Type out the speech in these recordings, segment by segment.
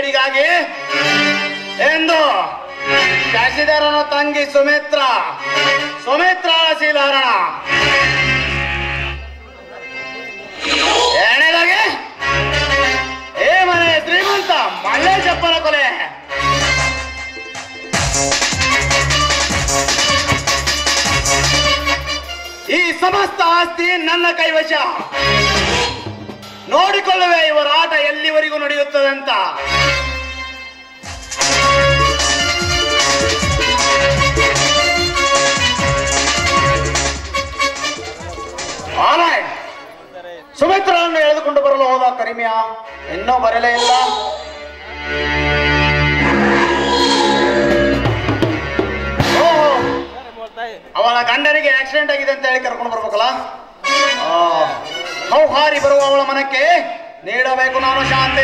ಸೇಡಿಗಾಗಿ ಎಂದು ಶಶಿಧರನ ತಂಗಿ ಸುಮಿತ್ರ ಸುಮಿತ್ರಾಳ ಶೀಲಹರಣ ಎರಡನೇದಾಗಿ ಏ ಮನೆ ಶ್ರೀಮಂತ ಮಲ್ಲೇಶಪ್ಪನ ಕೊಲೆ ಈ ಸಮಸ್ತ ಆಸ್ತಿ ನನ್ನ ಕೈವಶ ನೋಡಿಕೊಳ್ಳುವೆ ಇವರ ಆಟ ಎಲ್ಲಿವರೆಗೂ ನಡೆಯುತ್ತದೆ ಅಂತ ಆಲ್ರೈಟ್. ಸುಮಿತ್ರನನ್ನು ಎಳೆದುಕೊಂಡು ಬರಲು ಹೋದ ಕರಿಮಿಯ ಇನ್ನೂ ಬರಲೇ ಇಲ್ಲ ಓಹೋ ಅವಳ ಗಂಡನಿಗೆ ಆಕ್ಸಿಡೆಂಟ್ ಆಗಿದೆ ಅಂತ ಹೇಳಿ ಕರ್ಕೊಂಡು ಬರ್ಬೇಕಲ್ಲ ಆ, ಹೌಹಾರಿ ಬರುವ ಅವಳ ಮನಕ್ಕೆ ನೀಡಬೇಕು ನಾನು ಶಾಂತಿ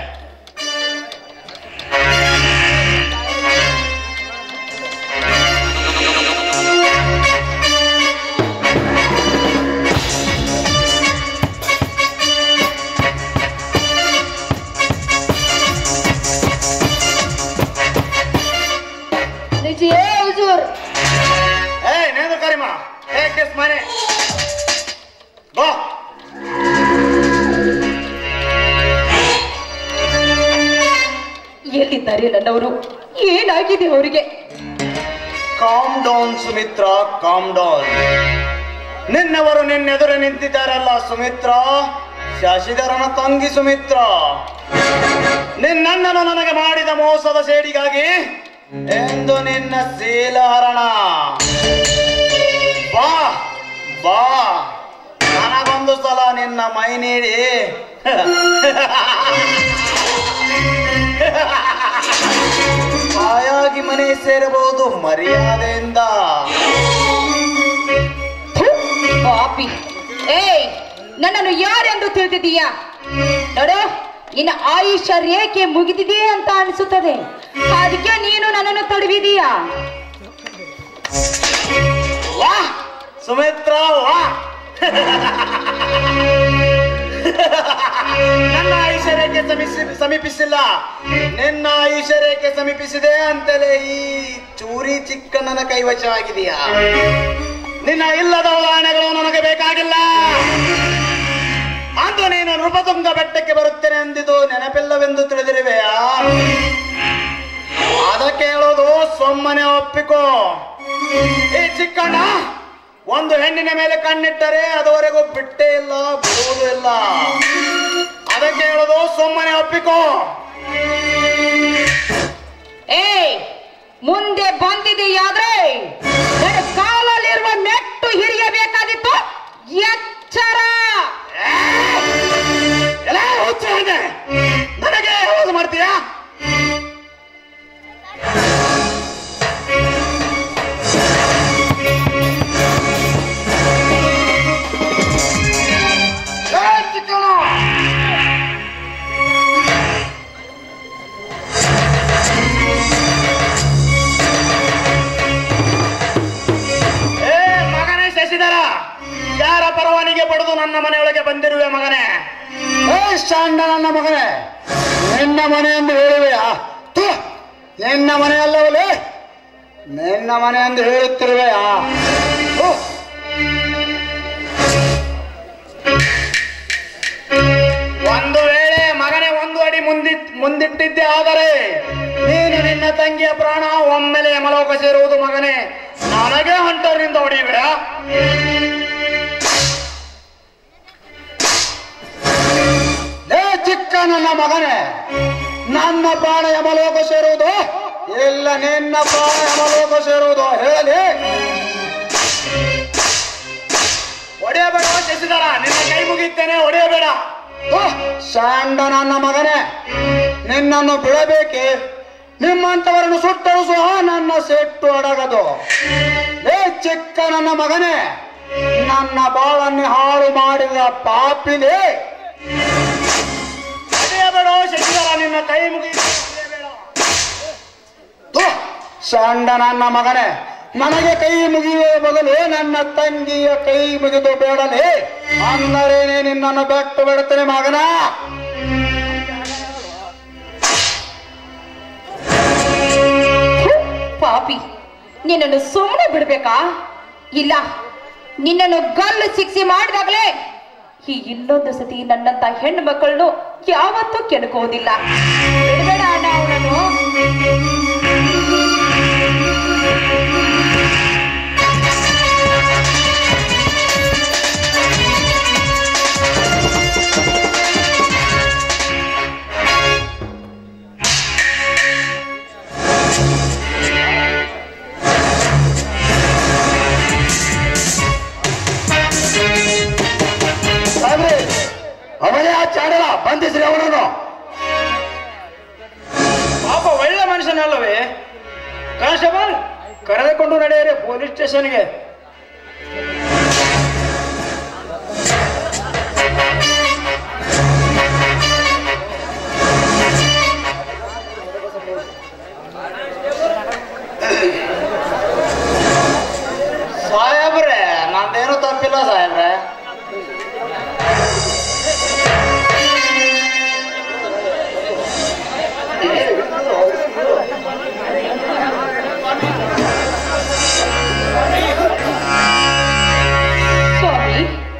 नीचे ए हुजूर ಏ ನೇಂದ್ರ ಕರಿಮ ಟೇಕ್ ದಿಸ್ ಮನೆ ಗೋ ಎಲ್ಲಿದ್ದಾರೆ ನನ್ನವರು ಏನಾಗಿದೆ ಅವರಿಗೆ calm down Sumitra calm down ನಿನ್ನವರು ನಿನ್ನೆದುರು ನಿಂತಿದ್ದಾರಲ್ಲ ಸುಮಿತ್ರ ಶಶಿಧರನ ತಂಗಿ ಸುಮಿತ್ರ ನಿನ್ನಣ್ಣನು ನನಗೆ ಮಾಡಿದ ಮೋಸದ ಸೇಡಿಗಾಗಿ ಎಂದು ನಿನ್ನ ಶೀಲಹರಣ ಬಾ ಬಾ ನನಗೊಂದು ಸಲ ನಿನ್ನ ಮೈ ನೀಡಿ ಹಾಯಾಗಿ ಮನೆ ಸೇರಬಹುದು ಮರ್ಯಾದೆಯಿಂದ ಥು, ಪಾಪಿ ಏಯ್ ನನ್ನನ್ನು ಯಾರೆಂದು ತಿಳಿದಿದೀಯಾ ನೋಡು ನಿನ್ನ ಆಯುಷ್ಯ ರೇಖೆ ಮುಗಿದಿದೆ ಅಂತ ಅನಿಸುತ್ತದೆ ಅದಕ್ಕೆ ನೀನು ನನ್ನನ್ನು ತಡವಿದೀಯಾ ವಾ ಸುಮಿತ್ರ ವಾ ನನ್ನ ಆಯುಷ್ಯ ರೇಖೆ ಸಮೀಪಿಸಿ ಸಮೀಪಿಸಿಲ್ಲ ನಿನ್ನ ಆಯುಷ್ಯ ರೇಖೆ ಸಮೀಪಿಸಿದೆ ಅಂತಲೇ ಈ ಚೂರಿ ಚಿಕ್ಕಣ್ಣನ ಕೈವಶವಾಗಿದೆಯಾ ನಿನ್ನ ಇಲ್ಲದ ಉದಾಹರಣೆಗಳು ನನಗೆ ಬೇಕಾಗಿಲ್ಲ ಅಂದು ನೀನು ನೃಪತುಂಗ ಬೆಟ್ಟಕ್ಕೆ ಬರುತ್ತೇನೆ ಎಂದಿದ್ದು ನೆನಪಿಲ್ಲವೆಂದು ತಿಳಿದಿರುವೆಯಾ ಅದಕ್ಕೆ ಹೇಳೋದು ಸೊಮ್ಮನೆ ಒಪ್ಪಿಕೋ ಈ ಚಿಕ್ಕಣ್ಣ ಒಂದು ಹೆಣ್ಣಿನ ಮೇಲೆ ಕಣ್ಣಿಟ್ಟರೆ ಅದುವರೆಗೂ ಬಿಟ್ಟೇ ಇಲ್ಲ ಬಿಡುವುದೂ ಇಲ್ಲ ಅದಕ್ಕೆ ಹೇಳೋದು ಸುಮ್ಮನೆ ಒಪ್ಪಿಕೋ ಏಯ್ ಮುಂದೆ ಬಂದಿದೆಯಾದ್ರೆ ನನ್ನ ಕಾಲಲ್ಲಿರುವ ಮೆಟ್ಟು ಹಿರಿಯಬೇಕಾದಿತ್ತು ಎಚ್ಚರ ಎಲ್ಲ ಹುಚ್ಚು ಹಂಗೆ ನನಗೆ ಯಾವುದು ಮಾಡ್ತೀಯಾ ಏ, ಚಿಕ್ಕಣ್ಣ! ಏ ಮಗನೇ ಶಶಿಧರ ಯಾರ ಪರವಾನಿಗೆ ಪಡೆದು ನನ್ನ ಮನೆಯೊಳಗೆ ಬಂದಿರುವೆ ಮಗನೇ ಏ ಶಾಂಡ ನನ್ನ ಮಗನೇ ನಿನ್ನ ಮನೆ ಎಂದು ಹೇಳುವೆಯಾ ಥು, ನಿನ್ನ ಮನೆ ಅಲ್ಲವಲೇ ನಿನ್ನ ಮನೆ ಎಂದು ಹೇಳುತ್ತಿರುವೆಯಾ ಥು. ಒಂದು ವೇಳೆ ಮಗನೇ ಒಂದು ಅಡಿ ಮುಂದಿ ಮುಂದಿಟ್ಟಿದ್ದೆ ಆದರೆ ನೀನು ನಿನ್ನ ತಂಗಿಯ ಪ್ರಾಣ ಒಮ್ಮೆಲೆ ಯಮಲೋಕ ಸೇರುವುದು ಮಗನೇ ನನಗೆ ಹೊಂಟರಿಂದ ಹೊಡಿಬೇಡ ಲೇ ಚಿಕ್ಕ ನನ್ನ ಮಗನೇ ನನ್ನ ಪ್ರಾಣ ಯಮಲೋಕ ಸೇರುವುದು ಇಲ್ಲ ನಿನ್ನ ಪ್ರಾಣ ಯಮಲೋಕ ಸೇರುವುದು ಹೇಳಲಿ ಹೊಡೆಯಬೇಡ ಶಶಿಧರ ನಿನ್ನ ಕೈ ಮುಗಿತೇನೆ ಹೊಡೆಯಬೇಡ ಓಹ್, ಶಾಂಡ ನನ್ನ ಮಗನೇ ನಿನ್ನನ್ನು ಬಿಡಬೇಕೆ ನಿಮ್ಮಂತವರನ್ನು ಸುಟ್ಟಳಿಸುವ ನನ್ನ ಸೆಟ್ಟು ಅಡಗದು ಲೇ ಚಿಕ್ಕ ನನ್ನ ಮಗನೇ ನನ್ನ ಬಾಳನ್ನು ಹಾಳು ಮಾಡಿದ ಪಾಪಿಲೇ ಹೊಡೆಯಬೇಡ ಶಶಿಧರ ನಿನ್ನ ಕೈ ಮುಗಿ ಶಾಂಡ ನನ್ನ ಮಗನೇ ನನಗೆ ಕೈ ಮುಗಿಯುವ ಬದಲು ನನ್ನ ತಂಗಿಯ ಕೈ ಮುಗಿದು ಬೇಡಲೇ ಅಂದರೇನೆ ನಿನ್ನನ್ನು ಬೆಟ್ಟು ಬಿಡುತ್ತೇನೆ ಮಗನ ಪಾಪಿ ನಿನ್ನನ್ನು ಸುಮ್ಮನೆ ಬಿಡ್ಬೇಕಾ ಇಲ್ಲ ನಿನ್ನನ್ನು ಗಲ್ಲು ಶಿಕ್ಷೆ ಮಾಡಿದಾಗಲೇ ಈ ಇನ್ನೊಂದು ಸತಿ ನನ್ನಂತ ಹೆಣ್ಣು ಮಕ್ಕಳನ್ನು ಯಾವತ್ತೂ ಕೆಣಕೋದಿಲ್ಲ ಬಿಡ್ಬೇಡ ಅಣ್ಣ ಅವನನ್ನು ಸಾಹೇಬ್ರೆ ಅವನೇ ಆ ಚಾಡಲ ಬಂಧಿಸ್ರಿ ಅವನನ್ನು ಪಾಪ ಒಳ್ಳೆ ಮನುಷ್ಯನಲ್ಲವೇ ಕಾನ್ಸ್ಟೇಬಲ್ ಕರೆದುಕೊಂಡು ನಡೆಯಿರಿ ಪೊಲೀಸ್ ಸ್ಟೇಷನ್ಗೆ ಸಾಹೇಬ್ರೆ ನಂದೇನು ತಪ್ಪಿಲ್ಲ ಸಾಹೇಬ್ರೆ ಸ್ವಾಮಿ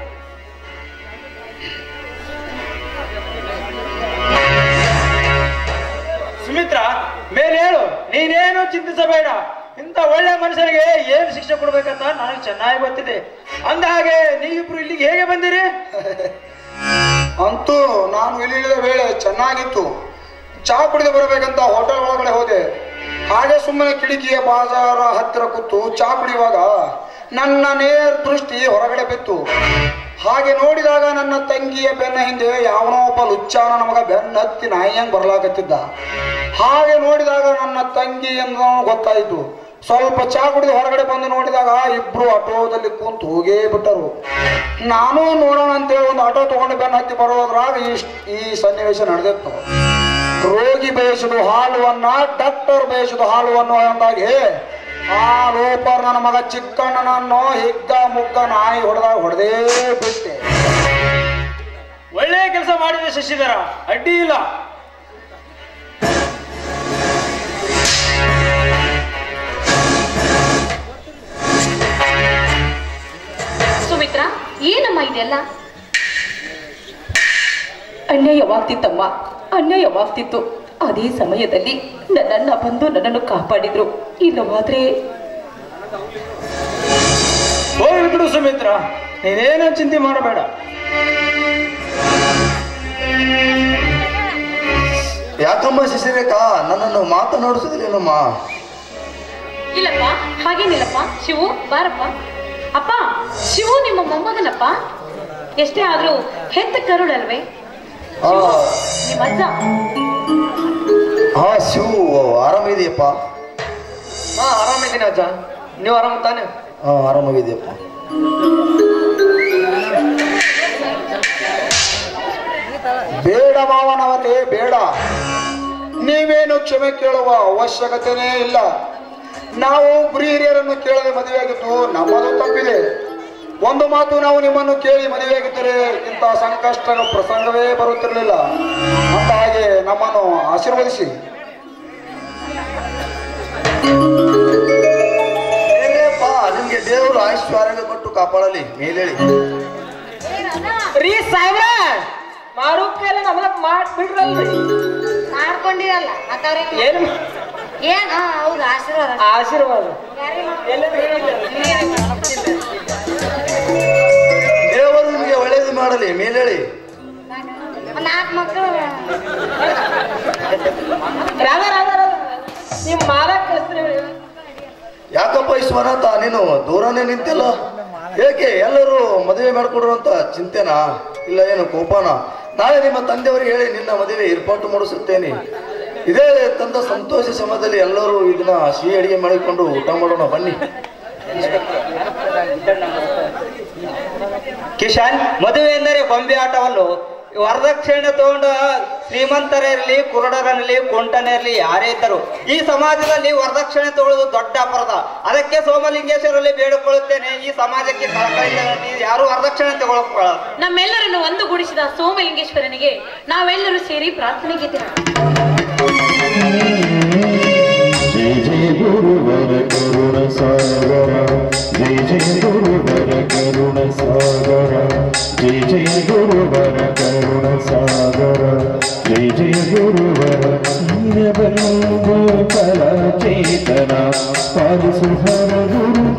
ಸುಮಿತ್ರ ಮೇಲೆ ಹೇಳು ನೀನೇನು ಚಿಂತಿಸಬೇಡ ಇಂಥ ಒಳ್ಳೆ ಮನುಷ್ಯನಿಗೆ ಏನು ಶಿಕ್ಷೆ ಕೊಡ್ಬೇಕಂತ ನನಗೆ ಚೆನ್ನಾಗಿ ಗೊತ್ತಿದೆ ಅಂದ ಹಾಗೆ ನೀವಿಬ್ರು ಇಲ್ಲಿಗೆ ಹೇಗೆ ಬಂದಿರಿ ಅಂತೂ ನಾನು ಇಲ್ಲಿ ಇಳಿದ ವೇಳೆ ಚೆನ್ನಾಗಿತ್ತು ಚಹಾ ಕುಡಿದು ಬರಬೇಕಂತ ಹೋಟೆಲ್ ಒಳಗಡೆ ಹೋದೆ ಹಾಗೆ ಸುಮ್ಮನೆ ಕಿಟಕಿಯ ಬಾಜಾರ ಹತ್ತಿರ ಕೂತು ಚಹಾ ಕುಡಿಯುವಾಗ ನನ್ನ ನೇರ ದೃಷ್ಟಿ ಹೊರಗಡೆ ಬಿತ್ತು ಹಾಗೆ ನೋಡಿದಾಗ ನನ್ನ ತಂಗಿಯ ಬೆನ್ನ ಹಿಂದೆ ಯಾವನೋ ಒಬ್ಬ ಲುಚ್ಚಾನ ನಮಗ ಬೆನ್ನ ಹತ್ತಿ ನಾಯಿಯಂಗ್ ಬರ್ಲಾಕತ್ತಿದ್ದ ಹಾಗೆ ನೋಡಿದಾಗ ನನ್ನ ತಂಗಿ ಎಂದು ಗೊತ್ತಾಯಿತು ಸ್ವಲ್ಪ ಚಹಾ ಕುಡಿದು ಹೊರಗಡೆ ಬಂದು ನೋಡಿದಾಗ ಇಬ್ರು ಆಟೋದಲ್ಲಿ ಕುಂತು ಹೋಗೇ ಬಿಟ್ಟರು ನಾನು ನೋಡೋಣ ಅಂತೇಳಿ ಒಂದು ಆಟೋ ತಗೊಂಡು ಬೆನ್ನ ಹತ್ತಿ ಬರೋದ್ರಾಗ ಈ ಈ ಸನ್ನಿವೇಶ ನಡೆದಿತ್ತು ರೋಗಿ ಬಯಸುದು ಹಾಲುವನ್ನ ಡಾಕ್ಟರ್ ಬಯಸುದು ಹಾಲುವನ್ನು ಅಂದಾಗೆ ಆ ಲೋಪರ್ ನನ್ನ ಮಗ ಚಿಕ್ಕಣ್ಣನನ್ನು ಹಿಗ್ಗ ಮುಗ್ಗ ನಾಯಿ ಹೊಡೆದಾಗ ಹೊಡೆದೇ ಬಿಟ್ಟೆ ಒಳ್ಳೆ ಕೆಲಸ ಮಾಡಿದೆ ಶಶಿಧರ ಅಡ್ಡಿ ಇಲ್ಲ ಸುಮಿತ್ರ ಏನಮ್ಮ ಇದೆಲ್ಲ ಅನ್ಯಾಯವಾಗ್ತಿತ್ತಮ್ಮ ಅನ್ಯಾಯವಾಗ್ತಿತ್ತು ಅದೇ ಸಮಯದಲ್ಲಿ ನನ್ನನ್ನ ಬಂದು ನನ್ನನ್ನು ಕಾಪಾಡಿದ್ರು ಇಲ್ಲವಾದ್ರೆ ಹೋಗಿ ಬಿಡು ಸುಮಿತ್ರ ನೀನೇನು ಚಿಂತೆ ಮಾಡಬೇಡ ಯಾಕಮ್ಮ ಶಿಶಿರೇಖಾ ನನ್ನನ್ನು ಮಾತನಾಡಿಸುದಿಲ್ಲೇನಮ್ಮ ಇಲ್ಲಪ್ಪ ಹಾಗೇನಿಲ್ಲಪ್ಪ ಶಿವು ಬಾರಪ್ಪ ಅಪ್ಪ ಶಿವು ನಿಮ್ಮ ಮೊಮ್ಮಗನಪ್ಪ ಎಷ್ಟೇ ಆದ್ರೂ ಹೆತ್ತ ಕರುಳಲ್ವೇ ಆ, ನಿಮ್ಮ ಅಜ್ಜ ಹಾ ಶಿವು ಆರಾಮಿದೆಯಪ್ಪ ಹಾ ಆರಾಮಿದ್ದೀನಿ ಅಜ್ಜ ನೀವು ಆರಾಮ ತಾನೆ ಹಾ ಆರಾಮಾಗಿದೆಯಪ್ಪ ಬೇಡ ಮಾವನವರೇ ಬೇಡ ನೀವೇನು ಕ್ಷಮೆ ಕೇಳುವ ಅವಶ್ಯಕತೆನೇ ಇಲ್ಲ ನಾವು ಗುರಿ ಹಿರಿಯರನ್ನು ಕೇಳದೆ ಮದುವೆಯಾಗಿದ್ದು ನಮ್ಮದು ತಪ್ಪಿದೆ ಒಂದು ಮಾತು ನಾವು ನಿಮ್ಮನ್ನು ಕೇಳಿ ಮದುವೆಯಾಗಿದ್ದರೆ ಇಂತಹ ಸಂಕಷ್ಟ ಪ್ರಸಂಗವೇ ಬರುತ್ತಿರಲಿಲ್ಲ ಅಂತ ಹಾಗೆ ನಮ್ಮನ್ನು ಆಶೀರ್ವದಿಸಿ ಹೇಳಪ್ಪ ನಿಮ್ಗೆ ದೇವರು ಆಯುಷ್ಯ ಆರೋಗ್ಯ ಕೊಟ್ಟು ಕಾಪಾಡಲಿ ಮೇಲೇಳಿ ರೀ ಸಾಹೇಬ್ರ ಮಾಡೋ ಕೈಲ ನಮ್ಗ ಮಾಡ್ಬಿಡ್ರಲ್ರಿ ಮಾಡ್ಕೊಂಡಿರಲ್ಲ ಏನು ಏನ್ ಹೌದು ಆಶೀರ್ವಾದ ಆಶೀರ್ವಾದ ದೇವರು ನಿಮಗೆ ಒಳ್ಳೇದು ಮಾಡಲಿ ಮೇಲೇಳಿ ನಾಲ್ಕು ಮಕ್ಕಳು ರಾಗ ರಾಗ ರಾಗ ನಿಮ್ ಮಾಲಕ್ ಕಳಿಸ್ರಿ ಯಾಕಪ್ಪ ವಿಶ್ವನಾಥ ನೀನು ದೂರನೇ ನಿಂತಿಲ್ಲ ಏಕೆ ಎಲ್ಲರೂ ಮದುವೆ ಮಾಡಿಕೊಡ್ರು ಅಂತ ಚಿಂತೆನಾ ಇಲ್ಲ ಏನು ಕೋಪನ ನಾಳೆ ನಿಮ್ಮ ತಂದೆಯವರಿಗೆ ಹೇಳಿ ನಿನ್ನ ಮದುವೆ ಏರ್ಪಾಟು ಮಾಡಿಸುತ್ತೇನೆ ಇದೇ ತಂದ ಸಂತೋಷ ಸಮಯದಲ್ಲಿ ಎಲ್ಲರೂ ಇದನ್ನ ಸಿಹಿ ಅಡಿಗೆ ಮಾಡಿಕೊಂಡು ಊಟ ಮಾಡೋಣ ಬನ್ನಿ ಕಿಶನ್ ಮದುವೆ ಎಂದರೆ ಗೊಂಬೆ ಆಟವಲ್ಲೂ ವರದಕ್ಷಿಣೆ ತಗೊಂಡ ಶ್ರೀಮಂತರಿರಲಿ ಕುರುಡರನಲ್ಲಿ ಕುಂಟನಿರಲಿ ಯಾರೇ ಇದ್ದರು ಈ ಸಮಾಜದಲ್ಲಿ ವರದಕ್ಷಿಣೆ ತಗೊಳ್ಳೋದು ದೊಡ್ಡ ಅಪರಾಧ ಅದಕ್ಕೆ ಸೋಮಲಿಂಗೇಶ್ವರಲ್ಲಿ ಬೇಡಿಕೊಳ್ಳುತ್ತೇನೆ ಈ ಸಮಾಜಕ್ಕೆ ಕಳಕಳಿಯಿಂದ ನೀವು ಯಾರು ವರದಕ್ಷಿಣೆ ತಗೊಳ್ಳೋಕೆ ನಮ್ಮೆಲ್ಲರನ್ನು ಒಂದುಗೂಡಿಸಿದ ಸೋಮಲಿಂಗೇಶ್ವರನಿಗೆ ನಾವೆಲ್ಲರೂ ಸೇರಿ ಪ್ರಾರ್ಥನೆಗೆ ಜಯ ಜಯ ಗುರುವರ ಸಾಗರ ಜಯ ಜಯ ಗುರುವರ ಕರುಣ ಸಾಗರ ಜಯ ಜಯ ಗುರುವರ ಕರುಣ ಸಾಗರ ಜಯ ಜಯ ಗುರುವರ ನೀರಬಂಧು ಫಲ ಚೇತನ ಪಾಲಿಸು ಹರ ಗುರು